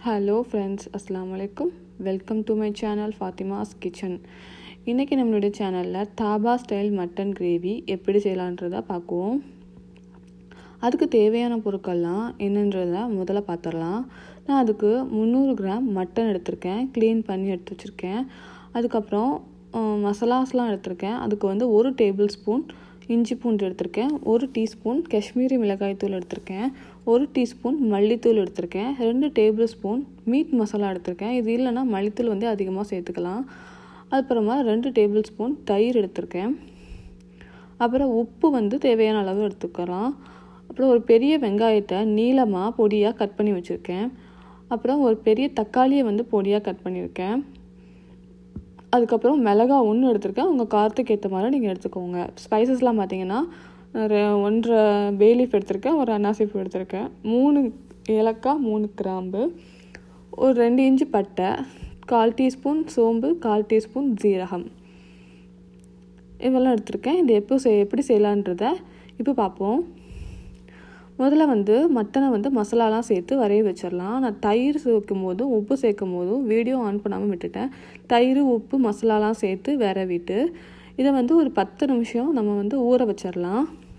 hello friends அஸ்லாம் வலைக்கும் welcome to my channel Fathima's kitchen இன்றைக்கி நம்மளுடைய சேனலில் தாபா ஸ்டைல் மட்டன் கிரேவி எப்படி செய்யலான்றதை பார்க்குவோம் அதுக்கு தேவையான பொருட்கள்லாம் என்னன்றதை முதல்ல பார்த்துடலாம் நான் அதுக்கு முந்நூறு கிராம் மட்டன் எடுத்திருக்கேன் க்ளீன் பண்ணி எடுத்து வச்சுருக்கேன் அதுக்கப்புறம் மசாலாஸ்லாம் எடுத்திருக்கேன் அதுக்கு வந்து ஒரு டேபிள் ஸ்பூன் இஞ்சி பூண்டு எடுத்திருக்கேன் ஒரு டீஸ்பூன் காஷ்மீரி மிளகாய் தூள் எடுத்திருக்கேன் ஒரு டீஸ்பூன் மல்லித்தூள் எடுத்திருக்கேன் ரெண்டு டேபிள் ஸ்பூன் மீட் மசாலா எடுத்திருக்கேன் இது இல்லைன்னா மல்லித்தூள் வந்து அதிகமாக சேர்த்துக்கலாம் அப்புறமா ரெண்டு டேபிள் ஸ்பூன் தயிர் எடுத்திருக்கேன் அப்புறம் உப்பு வந்து தேவையான அளவு எடுத்துக்கலாம் அப்புறம் ஒரு பெரிய வெங்காயத்தை நீளமாக பொடியாக கட் பண்ணி வச்சுருக்கேன் அப்புறம் ஒரு பெரிய தக்காளியை வந்து பொடியாக கட் பண்ணியிருக்கேன் அதுக்கப்புறம் மிளகா ஒன்று எடுத்திருக்கேன் உங்கள் காரத்துக்கு ஏற்ற மாதிரி நீங்கள் எடுத்துக்கோங்க ஸ்பைசஸ்லாம் பார்த்தீங்கன்னா ஒன்றரை பேலீஃப் எடுத்திருக்கேன் ஒரு அன்னாசிப் எடுத்திருக்கேன் மூணு ஏலக்காய் மூணு கிராம்பு ஒரு ரெண்டு இன்ச்சு பட்டை கால் டீஸ்பூன் சோம்பு கால் டீஸ்பூன் ஜீரகம் இதெல்லாம் எடுத்திருக்கேன் இது எப்போ செய் எப்படி செய்யலான்றத இப்போ பார்ப்போம் முதல்ல வந்து மட்டனை வந்து மசாலாலாம் சேர்த்து வரைய வச்சிடலாம் நான் தயிர் சேர்க்கும் போதும் உப்பு சேர்க்கும் போதும் வீடியோ ஆன் பண்ணாமல் விட்டுட்டேன் தயிர் உப்பு மசாலாலாம் சேர்த்து விரவிட்டு இதை வந்து ஒரு பத்து நிமிஷம் நம்ம வந்து ஊற வச்சிடலாம்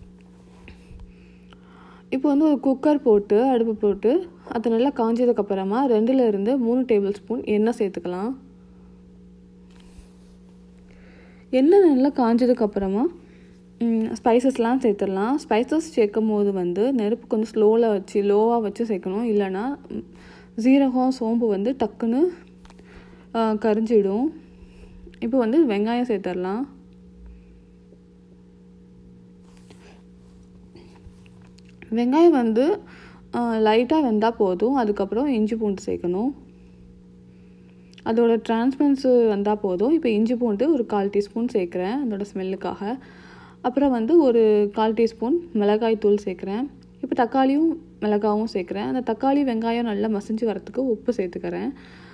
இப்போ வந்து ஒரு குக்கர் போட்டு அடுப்பு போட்டு அது நல்லா காஞ்சதுக்கப்புறமா ரெண்டுலேருந்து மூணு டேபிள் ஸ்பூன் எண்ணெய் சேர்த்துக்கலாம் எண்ணெய் நல்லா காஞ்சதுக்கப்புறமா ஸ்பைசஸ்லாம் சேர்த்துடலாம் ஸ்பைசஸ் சேர்க்கும் போது வந்து நெருப்பு கொஞ்சம் ஸ்லோவில் வச்சு லோவாக வச்சு சேர்க்கணும் இல்லைன்னா ஜீரகம் சோம்பு வந்து டக்குன்னு கரிஞ்சிடும் இப்போ வந்து வெங்காயம் சேர்த்துடலாம் வெங்காயம் வந்து லைட்டாக வெந்தால் போதும் அதுக்கப்புறம் இஞ்சி பூண்டு சேர்க்கணும் அதோட டிரான்ஸ்பரன்ஸு வந்தால் போதும் இப்போ இஞ்சி பூண்டு ஒரு கால் டீஸ்பூன் சேர்க்குறேன் அதோட ஸ்மெல்லுக்காக அப்புறம் வந்து ஒரு கால் டீஸ்பூன் மிளகாய் தூள் சேர்க்குறேன் இப்போ தக்காளியும் மிளகாவும் சேர்க்குறேன் அந்த தக்காளி வெங்காயம் நல்லா மசிஞ்சு வரத்துக்கு உப்பு சேர்த்துக்கிறேன்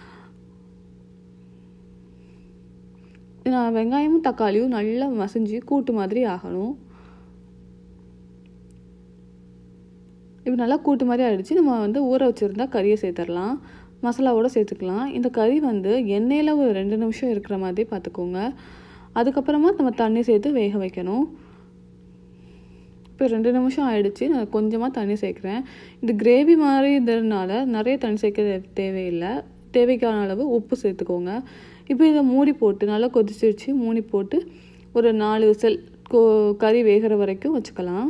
நான் வெங்காயமும் தக்காளியும் நல்லா மசிஞ்சு கூட்டு மாதிரி ஆகணும் இப்போ நல்லா கூட்டு மாதிரி ஆகிடுச்சு நம்ம வந்து ஊற வச்சுருந்தா கறியை சேர்த்துடலாம் மசாலாவோடு சேர்த்துக்கலாம் இந்த கறி வந்து எண்ணெயில் ஒரு ரெண்டு நிமிஷம் இருக்கிற மாதிரி பார்த்துக்கோங்க அதுக்கப்புறமா நம்ம தண்ணி சேர்த்து வேக வைக்கணும் இப்போ ரெண்டு நிமிஷம் ஆயிடுச்சு நான் கொஞ்சமாக தண்ணி சேர்க்குறேன் இது கிரேவி மாதிரி இதனால நிறைய தண்ணி சேர்க்க தேவையில்லை தேவைக்கான அளவு உப்பு சேர்த்துக்கோங்க இப்போ இதை மூடி போட்டு நல்லா கொதிச்சிருச்சு மூடி போட்டு ஒரு நாலு விசல் கறி வேகிற வரைக்கும் வச்சுக்கலாம்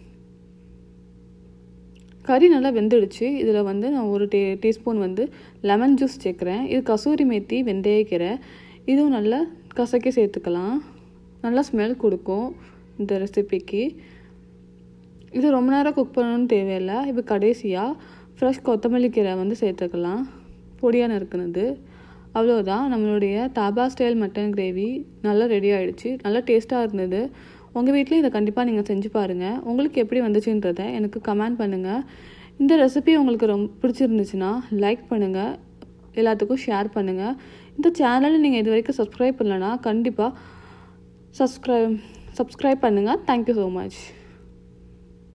கறி நல்லா வெந்துடுச்சு இதில் வந்து நான் ஒரு டீ டீஸ்பூன் வந்து லெமன் ஜூஸ் சேர்க்குறேன் இது கசூரி மேத்தி வெந்தயக்கீரை இதுவும் நல்லா கசக்கி சேர்த்துக்கலாம் நல்லா ஸ்மெல் கொடுக்கும் இந்த ரெசிபிக்கு இது ரொம்ப நேரம் குக் பண்ணணும்னு தேவையில்லை இப்போ கடைசியாக ஃப்ரெஷ் கொத்தமல்லி கீரை வந்து சேர்த்துக்கலாம் பொடியாக நறுக்குனது அவ்வளோதான் நம்மளுடைய தாபா ஸ்டைல் மட்டன் கிரேவி நல்லா ரெடி ஆகிடுச்சு நல்லா டேஸ்ட்டாக இருந்தது உங்கள் வீட்லேயும் இதை கண்டிப்பாக நீங்கள் செஞ்சு பாருங்கள் உங்களுக்கு எப்படி வந்துச்சுன்றதை எனக்கு கமெண்ட் பண்ணுங்கள் இந்த ரெசிபி உங்களுக்கு ரொம்ப பிடிச்சிருந்துச்சுன்னா லைக் பண்ணுங்கள் எல்லாத்துக்கும் ஷேர் பண்ணுங்கள் இந்த சேனலை நீங்கள் இது வரைக்கும் சப்ஸ்கிரைப் பண்ணலன்னா கண்டிப்பாக சப்ஸ்கிரைப் சப்ஸ்கிரைப் பண்ணுங்கள் தேங்க்யூ ஸோ மச்